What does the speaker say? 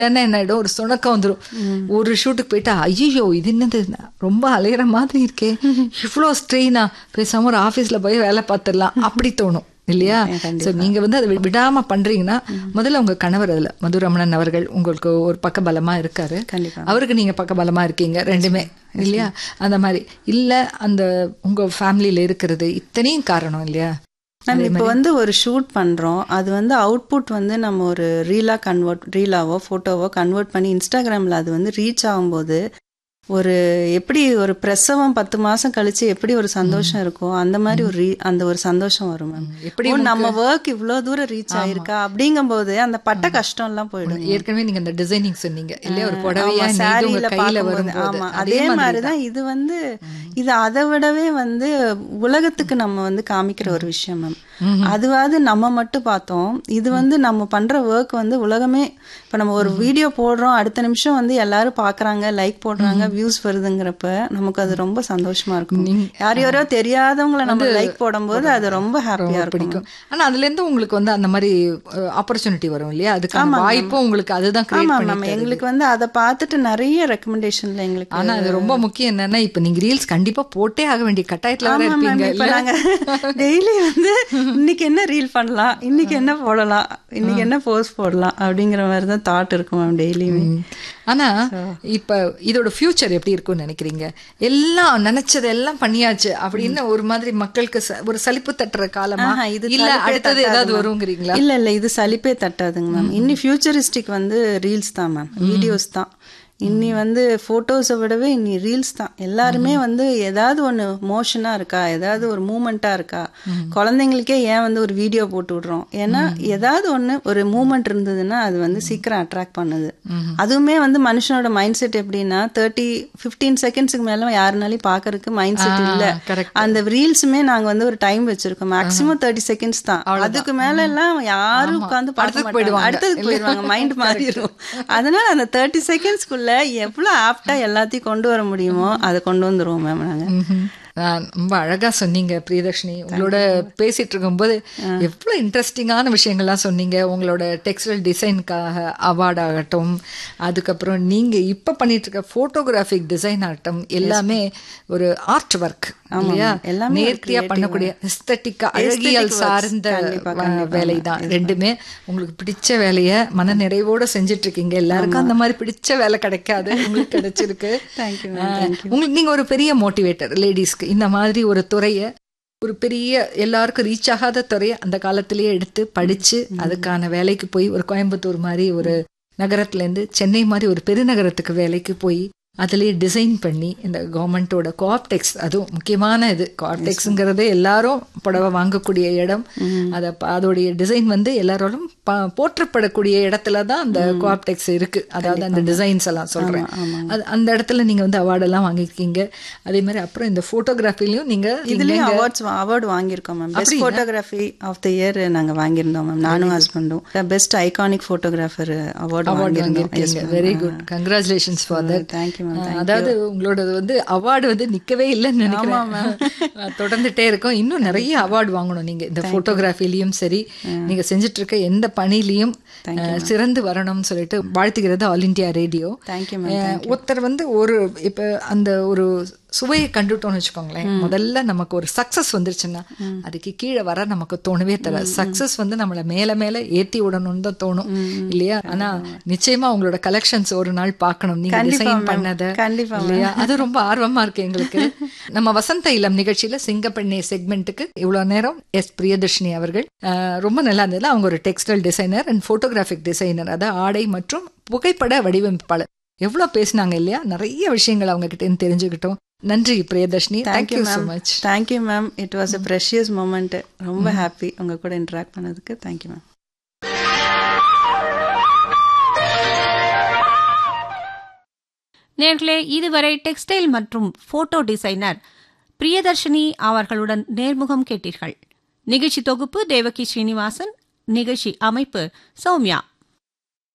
உடனே என்ன ஆயிடும் ஒரு சுணக்கம் வந்துடும் ஒரு ஷூட்டுக்கு போயிட்டா ஐயோ இது என்னது ரொம்ப அலையிற மாதிரி இருக்கே இவ்வளோ ஸ்ட்ரெயினா பேசாம ஒரு ஆஃபீஸ்ல போய் வேலை பார்த்துடலாம் அப்படி தோணும் இல்லையா ஸோ நீங்க வந்து அதை வி- விடாம பண்றீங்கன்னா முதல்ல உங்க கணவர் அதுல மதுரமணன் அவர்கள் உங்களுக்கு ஒரு பக்க பலமா இருக்காரு கண்டிப்பா. அவருக்கு நீங்க பக்க பலமா இருக்கீங்க ரெண்டுமே இல்லையா அந்த மாதிரி இல்ல அந்த உங்க ஃபேமிலியில இருக்கிறது இத்தனையும் காரணம் இல்லையா மேம் இப்போ வந்து ஒரு ஷூட் பண்றோம் அது வந்து அவுட்புட் வந்து நம்ம ஒரு ரீலா கன்வெர்ட் ரீலாவோ ஃபோட்டோவோ கன்வெர்ட் பண்ணி இன்ஸ்டாகிராம்ல அது வந்து ரீச் ஆகும்போது ஒரு எப்படி ஒரு பிரசவம் பத்து மாசம் கழிச்சு எப்படி ஒரு சந்தோஷம் இருக்கோ அந்த மாதிரி ஒரு re- அந்த ஒரு சந்தோஷம் வரும் மேம் எப்படி ஓ, நம்ம ஒர்க் இவ்வளோ தூரம் ரீச் ஆயிருக்கா அப்படிங்கும்போது அந்த பட்ட கஷ்டம் எல்லாம் போயிடும் ஏற்கனவே நீங்க அந்த டிசைனிங் சொன்னீங்க இல்லையா ஒரு புடவையா ஆமா, நெய்து உங்க சாரியில கையில பார்க்கும்போது, வரும்போது ஆமா அதே மாதிரிதான் இது வந்து இது அதை விடவே வந்து உலகத்துக்கு நம்ம வந்து காமிக்கிற ஒரு விஷயம் மேம் அதுவாது நம்ம மட்டும் பார்த்தோம் இது வந்து நம்ம பண்ற ஒர்க் வந்து உலகமே இப்ப நம்ம ஒரு வீடியோ போடுறோம் அடுத்த நிமிஷம் வந்து எல்லாரும் பாக்குறாங்க லைக் போடுறாங்க வியூஸ் வருதுங்கிறப்ப நமக்கு அது ரொம்ப சந்தோஷமா இருக்கும் யார் யாரோ தெரியாதவங்கள நம்ம லைக் போடும்போது அது ரொம்ப ஹாப்பியா இருக்கும் பிடிக்கும் ஆனா அதுல இருந்து உங்களுக்கு வந்து அந்த மாதிரி ஆப்பர்ச்சுனிட்டி வரும் இல்லையா அதுக்கான வாய்ப்பும் உங்களுக்கு அதுதான் கிரியேட் ஆமா பண்ணி மேம் எங்களுக்கு வந்து அதை பார்த்துட்டு நிறைய ரெக்கமெண்டேஷன்ல எங்களுக்கு ஆனா அது ரொம்ப முக்கியம் என்னன்னா இப்ப நீங்க ரீல்ஸ் கண்டிப்பா போட்டே ஆக வேண்டிய கட்டாயத்துல வேற ஆமா மேம் இருப்பீங்க இப்ப இல்ல நாங்க டெய்லி வந்து இன்னைக்கு என்ன ரீல் பண்ணலாம் இன்னைக்கு என்ன போடலாம் இன்னைக்கு என்ன போஸ்ட் போடலாம் அப்படிங்கிற மாதிரி தான் தாட் இருக்கும் மேம் டெய்லியுமே ம். ஆனா இப்ப இதோட ஃபியூச்சர் எப்படி இருக்கும்னு நினைக்கிறீங்க எல்லாம் நினைச்சது எல்லாம் பண்ணியாச்சு அப்படின்னு ஒரு மாதிரி மக்களுக்கு ச- ஒரு சலிப்பு தட்டுற காலமா ஆஹா, இது இல்ல சலிப்பே அடுத்தது தட்டாது ஏதாவது மேம். வருங்கிறீங்களா இல்ல இல்ல இது சலிப்பே தட்டாதுங்க மேம் இன்னி ஃபியூச்சரிஸ்டிக் வந்து ரீல்ஸ் தான் மேம் வீடியோஸ் தான் இன்னி வந்து போட்டோஸை விடவே இன்னி ரீல்ஸ் தான் எல்லாருமே வந்து ஏதாவது ஒன்று மோஷனாக இருக்கா ஏதாவது ஒரு மூமெண்ட்டாக இருக்கா குழந்தைங்களுக்கே ஏன் வந்து ஒரு வீடியோ போட்டு விடுறோம் ஏன்னா ஏதாவது ஒன்று ஒரு மூமெண்ட் இருந்ததுன்னா அது வந்து சீக்கிரம் அட்ராக்ட் பண்ணுது அதுவுமே வந்து மனுஷனோட மைண்ட் செட் எப்படின்னா தேர்ட்டி ஃபிஃப்டீன் செகண்ட்ஸுக்கு மேலே யாருனாலையும் பார்க்கறதுக்கு மைண்ட் செட் இல்லை correct. அந்த ரீல்ஸுமே நாங்க வந்து ஒரு டைம் வச்சிருக்கோம் மேக்ஸிமம் தேர்ட்டி செகண்ட்ஸ் தான் அதுக்கு மேல எல்லாம் யாரும் உட்காந்து பார்க்க அடுத்ததுக்கு மாட்டாங்க போயிடுவாங்க. அடுத்ததுக்கு போயிடுவாங்க மைண்ட் மாறிடும் அதனால அந்த தேர்ட்டி செகண்ட்ஸ்க்குள்ள எவ்வளவு ஆப்டா எல்லாத்தையும் கொண்டு வர முடியுமோ அதை கொண்டு வந்துருவோம் மேம் நாங்க ம்ஹும். ஆஹ் ரொம்ப அழகா சொன்னீங்க பிரியதர்ஷினி உங்களோட பேசிட்டு இருக்கும்போது எவ்வளவு இன்ட்ரெஸ்டிங்கான விஷயங்கள்லாம் சொன்னீங்க உங்களோட டெக்ஸ்டைல் டிசைனுக்காக அவார்ட் ஆகட்டும் அதுக்கப்புறம் நீங்க இப்ப பண்ணிட்டு இருக்க போட்டோகிராஃபிக் டிசைன் ஆகட்டும் எல்லாமே ஒரு ஆர்ட் ஒர்க் இல்லையா எல்லாமே ஒரு நேர்த்தியா பண்ணக்கூடிய எஸ்தட்டிக்கா அழகியல் works. சார்ந்த கண்டிப்பா, கண்டிப்பா. வேலை தான் ரெண்டுமே உங்களுக்கு பிடிச்ச வேலையை மன நிறைவோட செஞ்சுட்டு இருக்கீங்க எல்லாருக்கும் அந்த மாதிரி பிடிச்ச வேலை கிடைக்காது உங்களுக்கு கிடைச்சிருக்கு Thank you, ma'am. ஆஹ், உங்களுக்கு நீங்க ஒரு பெரிய மோட்டிவேட்டர் லேடிஸ்க்கு இந்த மாதிரி ஒரு துறையை ஒரு பெரிய எல்லாருக்கும் ரீச் ஆகாத துறையை அந்த காலத்திலேயே எடுத்து படிச்சு அதுக்கான வேலைக்கு போய் ஒரு கோயம்புத்தூர் மாதிரி ஒரு நகரத்துல இருந்து சென்னை மாதிரி ஒரு பெருநகரத்துக்கு வேலைக்கு போய் அதுலயே டிசைன் பண்ணி இந்த கவர்மெண்ட்டோட கோஆப்டெக்ஸ் அதுவும் முக்கியமான இது கோஆப்டெக்ஸ்ங்கிறது எல்லாரும் புடவை வாங்கக்கூடிய இடம் அத ப- அதோடைய டிசைன் வந்து எல்லாரோடும் ப- போற்றப்படக்கூடிய இடத்துல தான் அந்த கோஆப்டெக்ஸ் இருக்கு அதாவது அந்த டிசைன்ஸ் எல்லாம் சொல்றேன் அது அந்த இடத்துல நீங்க வந்து அவார்ட் எல்லாம் வாங்கியிருக்கீங்க அதே மாதிரி அப்புறம் இந்த போட்டோகிராஃபிலையும் நீங்க இதுலயும் அவார்ட்ஸ் அவார்டு வாங்கியிருக்கோம் ma'am best photography of the year நாங்க வாங்கியிருந்தோம் மேம் நானும் ஹஸ்பண்டும் பெஸ்ட் ஐகானிக் போட்டோகிராஃபர் அவார்டு வாங்கியிருந்தோம் வாங்கியிருக்கீங்க very good congratulations for that thank you ma'am அதாவது உங்களோட வந்து அவார்டு வந்து நிக்கவே இல்லைன்னு நினைக்கிறேன் தொடர்ந்துட்டே இருக்கும் இன்னும் நிறைய அவார்டு வாங்கணும் நீங்க இந்த போட்டோகிராஃபிலையும் சரி நீங்க செஞ்சுட்டு இருக்க எந்த பணிலையும் அஹ், சிறந்து வரணும்னு சொல்லிட்டு வாழ்த்துகிறது all India radio thank you ma'am ஒருத்தர் வந்து ஒரு இப்ப அந்த ஒரு சுவையை கண்டுட்டோம்னு வச்சுக்கோங்களேன் முதல்ல நமக்கு ஒரு சக்சஸ் வந்துருச்சுன்னா அதுக்கு கீழே வர நமக்கு தோணவே தர சக்சஸ் வந்து நம்மள மேல மேல ஏத்தி விடணும்னு தான் தோணும் இல்லையா ஆனா நிச்சயமா உங்களோட கலெக்ஷன்ஸ் ஒரு நாள் பார்க்கணும் நீங்க டிசைன் பண்ணத கண்டிப்பா இல்லையா அது ரொம்ப ஆர்வமா இருக்கு எங்களுக்கு நம்ம வசந்த இளம் நிகழ்ச்சியில சிங்கப்பெண்ணே செக்மெண்ட்டுக்கு இவ்வளவு நேரம் எஸ் பிரியதர்ஷினி அவர்கள் அஹ், ரொம்ப நல்லா இருந்தது அவங்க ஒரு textile designer and photographic designer அதாவது ஆடை மற்றும் புகைப்பட வடிவமைப்பாளர் எவ்வளவு பேசினாங்க இல்லையா நிறைய விஷயங்கள் அவங்க கிட்ட இருந்து தெரிஞ்சுக்கிட்டோம் நன்றி Priyadarshini thank you so much thank you ma'am it was a precious moment ரொம்ப ஹாப்பி உங்க கூட இன்டராக்ட் பண்ணதுக்கு தேங்க்யூ மேம் நேர்களே இதுவரை டெக்ஸ்டைல் மற்றும் போட்டோ டிசைனர் பிரியதர்ஷினி அவர்களுடன் நேர்முகம் கேட்டீர்கள் நிகழ்ச்சி தொகுப்பு தேவகி ஸ்ரீனிவாசன் நிகழ்ச்சி அமைப்பு சௌமியா